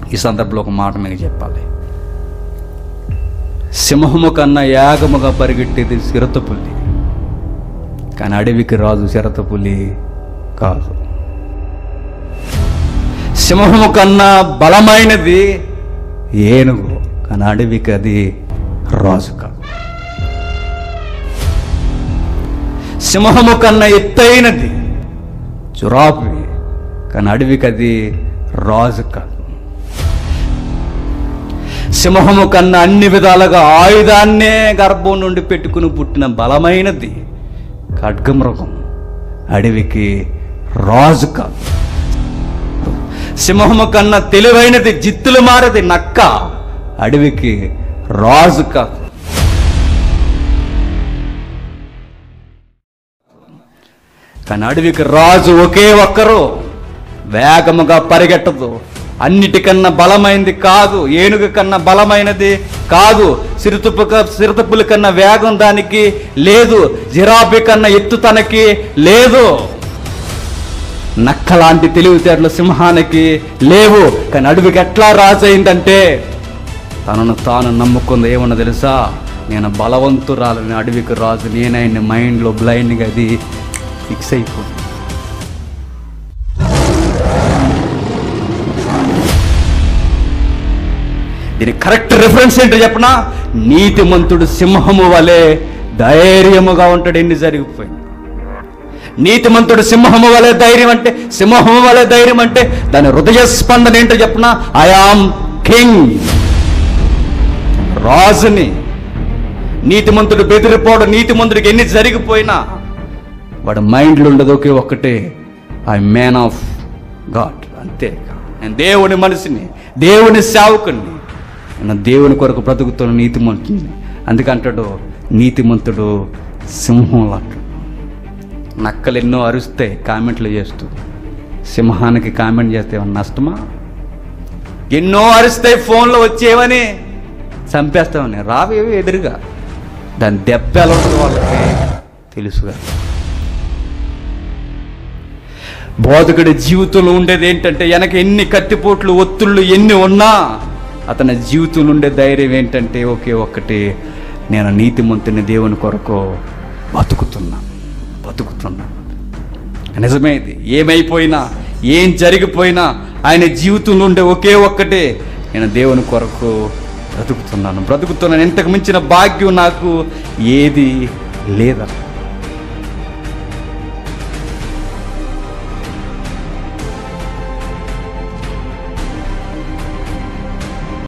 ఈ సందర్భంలో ఒక మాట మీకు చెప్పాలి సింహము కన్నా యాగముగా పరిగెట్టేది చిరతపులి కానీ అడవికి రాజు చిరతపులి కాదు సింహము కన్నా బలమైనది ఏనుగు కానీ అడవికి అది రాజు కాదు సింహము కన్నా ఎత్తైనది జురాపి కానీ అడవికి అది రాజు కాదు సింహము కన్నా అన్ని విధాలుగా ఆయుధాన్నే గర్భం నుండి పెట్టుకుని పుట్టిన బలమైనది ఖడ్గమృగం అడవికి రాజు కాదు సింహము కన్నా తెలివైనది జిత్తులు మారది నక్క అడవికి రాజు కాదు కానీ అడవికి రాజు ఒకే ఒక్కరు వేగముగా పరిగెట్టదు అన్నిటికన్నా బలమైనది కాదు ఏనుగు కన్నా బలమైనది కాదు సిరుతుపు సిరుతపుల కన్నా వేగం దానికి లేదు జిరాబీ కన్నా ఎత్తు తనకి లేదు నక్క లాంటి తెలివితేటలు సింహానికి లేవు కానీ అడవికి ఎట్లా రాజు అయిందంటే తనను తాను నమ్ముకుంది ఏమన్నా తెలుసా నేను బలవంతురాలని అడవికి రాజు నేనైన మైండ్లో బ్లైండ్గా అది ఫిక్స్ అయిపోయింది దీని కరెక్ట్ రిఫరెన్స్ ఏంటో చెప్పనా నీతిమంతుడు సింహము వలె ధైర్యముగా ఉంటాడు ఎన్ని జరిగిపోయింది నీతిమంతుడు సింహము వలె ధైర్యం అంటే సింహము వలె ధైర్యం అంటే దాని హృదయ స్పందన ఏంటో చెప్పనా ఐఆమ్ కింగ్ రాజుని నీతిమంతుడు బెదిరిపోవడం నీతిమంతుడికి ఎన్ని జరిగిపోయినా వాడు మైండ్లో ఉండదు ఒకే ఒక్కటే ఐ మ్యాన్ ఆఫ్ గాడ్ అంతే నేను దేవుని మనిషిని దేవుని సేవకుని నేను దేవుని కొరకు బ్రతుకుతున్న నీతిమంతుని అందుకంటాడు నీతిమంతుడు సింహం లాంటాడు నక్కలు ఎన్నో అరుస్తాయి కామెంట్లు చేస్తూ సింహానికి కామెంట్ చేస్తే ఏమన్నా నష్టమా ఎన్నో అరుస్తాయి ఫోన్లో వచ్చేవని చంపేస్తామని రావేవి ఎదురుగా దాని దెబ్బ ఎలా ఉంటుంది వాళ్ళకి తెలుసుగా బోధకుడి జీవితంలో ఉండేది ఏంటంటే వెనక ఎన్ని కత్తిపోట్లు ఒత్తుళ్ళు ఎన్ని ఉన్నా అతని జీవితంలో ఉండే ధైర్యం ఏంటంటే ఒకే ఒక్కటి నేను నీతిమంతుని దేవుని కొరకు బతుకుతున్నా బతుకుతున్నా నిజమే ఇది ఏమైపోయినా ఏం జరిగిపోయినా ఆయన జీవితంలో ఉండే ఒకే ఒక్కటే నేను దేవుని కొరకు బ్రతుకుతున్నాను బ్రతుకుతున్నాను ఇంతకు మించిన భాగ్యం నాకు ఏది లేదా